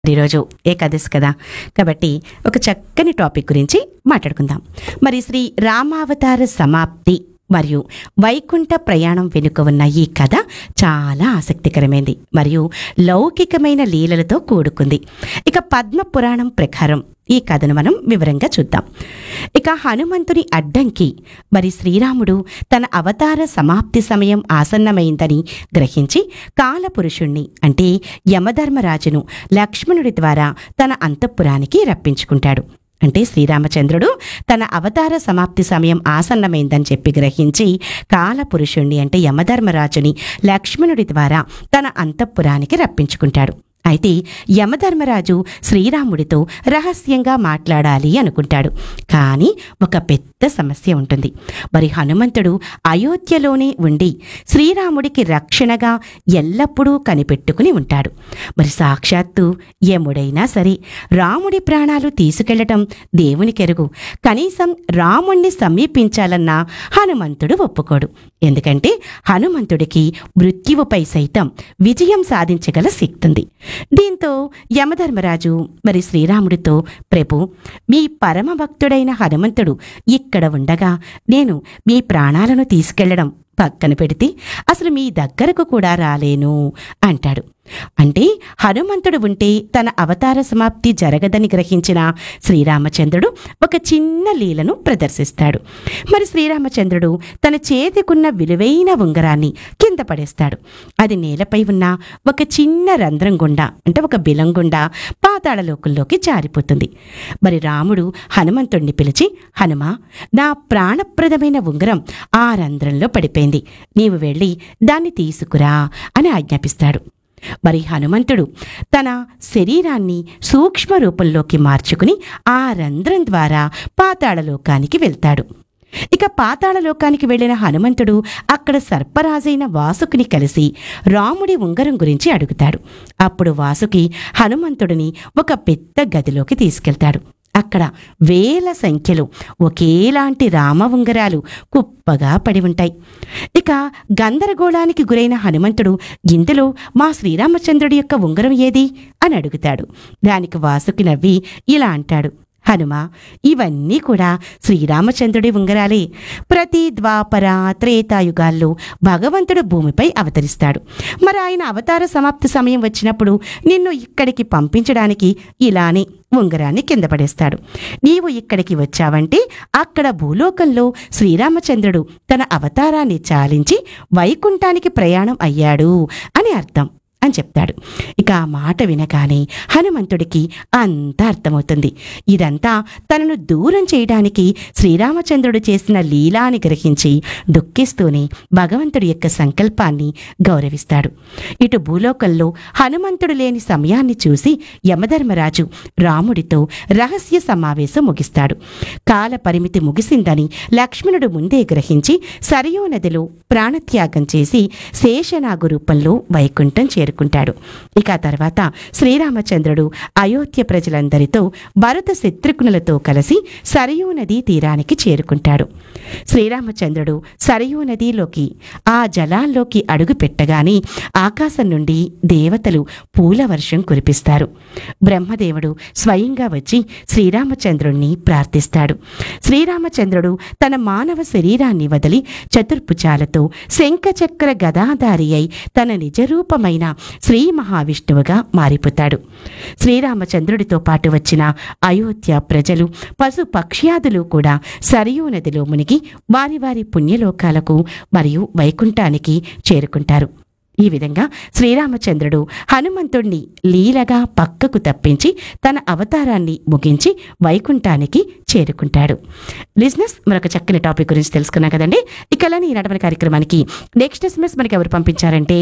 ఈరోజు ఏకాదశి కదా కాబట్టి ఒక చక్కని టాపిక్ గురించి మాట్లాడుకుందాం మరి శ్రీ రామావతార సమాప్తి మరియు వైకుంఠ ప్రయాణం వెనుక ఉన్న ఈ కథ చాలా ఆసక్తికరమైంది మరియు లౌకికమైన లీలలతో కూడుకుంది ఇక పద్మ పురాణం ప్రకారం ఈ కథను మనం వివరంగా చూద్దాం ఇక హనుమంతుని అడ్డంకి మరి శ్రీరాముడు తన అవతార సమాప్తి సమయం ఆసన్నమైందని గ్రహించి కాలపురుషుణ్ణి అంటే యమధర్మరాజును లక్ష్మణుడి ద్వారా తన అంతఃపురానికి రప్పించుకుంటాడు అంటే శ్రీరామచంద్రుడు తన అవతార సమాప్తి సమయం ఆసన్నమైందని చెప్పి గ్రహించి కాలపురుషుణ్ణి అంటే యమధర్మరాజుని లక్ష్మణుడి ద్వారా తన అంతఃపురానికి రప్పించుకుంటాడు అయితే యమధర్మరాజు శ్రీరాముడితో రహస్యంగా మాట్లాడాలి అనుకుంటాడు కానీ ఒక పెద్ద సమస్య ఉంటుంది మరి హనుమంతుడు అయోధ్యలోనే ఉండి శ్రీరాముడికి రక్షణగా ఎల్లప్పుడూ కనిపెట్టుకుని ఉంటాడు మరి సాక్షాత్తు యముడైనా సరే రాముడి ప్రాణాలు తీసుకెళ్లటం దేవునికెరుగు కనీసం రాముణ్ణి సమీపించాలన్నా హనుమంతుడు ఒప్పుకోడు ఎందుకంటే హనుమంతుడికి మృత్యువుపై సైతం విజయం సాధించగల శక్తి ఉంది దీంతో యమధర్మరాజు మరి శ్రీరాముడితో ప్రభు మీ పరమ భక్తుడైన హనుమంతుడు ఇక్కడ ఉండగా నేను మీ ప్రాణాలను తీసుకెళ్లడం పక్కన పెడితే అసలు మీ దగ్గరకు కూడా రాలేను అంటాడు అంటే హనుమంతుడు ఉంటే తన అవతార సమాప్తి జరగదని గ్రహించిన శ్రీరామచంద్రుడు ఒక చిన్న లీలను ప్రదర్శిస్తాడు మరి శ్రీరామచంద్రుడు తన చేతికున్న విలువైన ఉంగరాన్ని కింద పడేస్తాడు అది నేలపై ఉన్న ఒక చిన్న రంధ్రం గుండా అంటే ఒక బిలం గుండా పాతాళలోకంలోకి జారిపోతుంది మరి రాముడు హనుమంతుడిని పిలిచి హనుమ నా ప్రాణప్రదమైన ఉంగరం ఆ రంధ్రంలో పడిపోయింది నీవు వెళ్ళి దాన్ని తీసుకురా అని ఆజ్ఞాపిస్తాడు మరి హనుమంతుడు తన శరీరాన్ని సూక్ష్మ రూపంలోకి మార్చుకుని ఆ రంధ్రం ద్వారా పాతాళలోకానికి వెళ్తాడు ఇక పాతాళలోకానికి వెళ్ళిన హనుమంతుడు అక్కడ సర్పరాజైన వాసుకిని కలిసి రాముడి ఉంగరం గురించి అడుగుతాడు అప్పుడు వాసుకి హనుమంతుడిని ఒక పెద్ద గదిలోకి తీసుకెళ్తాడు అక్కడ వేల సంఖ్యలో ఒకేలాంటి రామ ఉంగరాలు కుప్పగా పడి ఉంటాయి ఇక గందరగోళానికి గురైన హనుమంతుడు ఇందులో మా శ్రీరామచంద్రుడి యొక్క ఉంగరం ఏది అని అడుగుతాడు దానికి వాసుకి నవ్వి ఇలా అంటాడు హనుమ ఇవన్నీ కూడా శ్రీరామచంద్రుడి ఉంగరాలే ప్రతి ద్వాపర త్రేతాయుగాల్లో భగవంతుడు భూమిపై అవతరిస్తాడు మరి ఆయన అవతార సమాప్తి సమయం వచ్చినప్పుడు నిన్ను ఇక్కడికి పంపించడానికి ఇలానే ఉంగరాన్ని కింద పడేస్తాడు నీవు ఇక్కడికి వచ్చావంటే అక్కడ భూలోకంలో శ్రీరామచంద్రుడు తన అవతారాన్ని చాలించి వైకుంఠానికి ప్రయాణం అయ్యాడు అని అర్థం అని చెప్తాడు ఇక ఆ మాట వినగానే హనుమంతుడికి అంతా అర్థమవుతుంది ఇదంతా తనను దూరం చేయడానికి శ్రీరామచంద్రుడు చేసిన లీలా అని గ్రహించి దుఃఖిస్తూనే భగవంతుడి యొక్క సంకల్పాన్ని గౌరవిస్తాడు ఇటు భూలోకంలో హనుమంతుడు లేని సమయాన్ని చూసి యమధర్మరాజు రాముడితో రహస్య సమావేశం ముగిస్తాడు కాల పరిమితి ముగిసిందని లక్ష్మణుడు ముందే గ్రహించి సరియూ నదిలో ప్రాణత్యాగం చేసి శేషనాగు రూపంలో వైకుంఠం చేరుకుంటాడు ఇక ఆ తర్వాత శ్రీరామచంద్రుడు అయోధ్య ప్రజలందరితో భరత శత్రుఘ్నులతో కలిసి సరయూ నదీ తీరానికి చేరుకుంటాడు శ్రీరామచంద్రుడు సరయూ నదిలోకి ఆ జలాల్లోకి అడుగు పెట్టగానే ఆకాశం నుండి దేవతలు పూల వర్షం కురిపిస్తారు బ్రహ్మదేవుడు స్వయంగా వచ్చి శ్రీరామచంద్రుణ్ణి ప్రార్థిస్తాడు శ్రీరామచంద్రుడు తన మానవ శరీరాన్ని వదిలి చతుర్భుజాలతో శంఖచక్ర గదాధారి అయి తన నిజరూపమైన శ్రీ మహావిష్ణువుగా మారిపోతాడు శ్రీరామచంద్రుడితో పాటు వచ్చిన అయోధ్య ప్రజలు పశు పక్ష్యాదులు కూడా సరియూ నదిలో మునిగి వారి వారి పుణ్యలోకాలకు మరియు వైకుంఠానికి చేరుకుంటారు ఈ విధంగా శ్రీరామచంద్రుడు హనుమంతుణ్ణి లీలగా పక్కకు తప్పించి తన అవతారాన్ని ముగించి వైకుంఠానికి చేరుకుంటాడు బిజినెస్ మరొక చక్కని టాపిక్ గురించి తెలుసుకున్నాం కదండి ఇక అలానే ఈనాటి కార్యక్రమానికి నెక్స్ట్ ఎస్ఎంఎస్ మనకి ఎవరు పంపించారంటే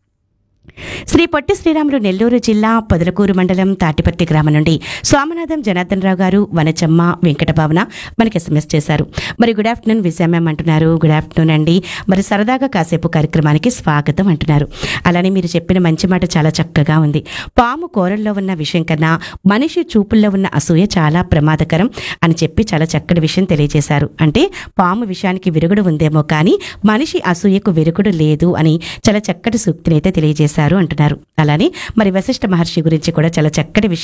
శ్రీ పొట్టి శ్రీరాములు నెల్లూరు జిల్లా పొదలకూరు మండలం తాటిపర్తి గ్రామం నుండి స్వామినాథం జనార్దన్ రావు గారు వనచమ్మ వెంకటభావన మనకి ఎస్ఎంఎస్ చేశారు మరి గుడ్ ఆఫ్టర్నూన్ విజయ మ్యామ్ అంటున్నారు గుడ్ ఆఫ్టర్నూన్ అండి మరి సరదాగా కాసేపు కార్యక్రమానికి స్వాగతం అంటున్నారు అలానే మీరు చెప్పిన మంచి మాట చాలా చక్కగా ఉంది పాము కూరల్లో ఉన్న విషయం కన్నా మనిషి చూపుల్లో ఉన్న అసూయ చాలా ప్రమాదకరం అని చెప్పి చాలా చక్కటి విషయం తెలియజేశారు అంటే పాము విషయానికి విరుగుడు ఉందేమో కానీ మనిషి అసూయకు విరుగుడు లేదు అని చాలా చక్కటి సూక్తిని అయితే తెలియజేశారు చేశారు అంటున్నారు అలానే మరి వశిష్ఠ మహర్షి గురించి కూడా చాలా చక్కటి విషయం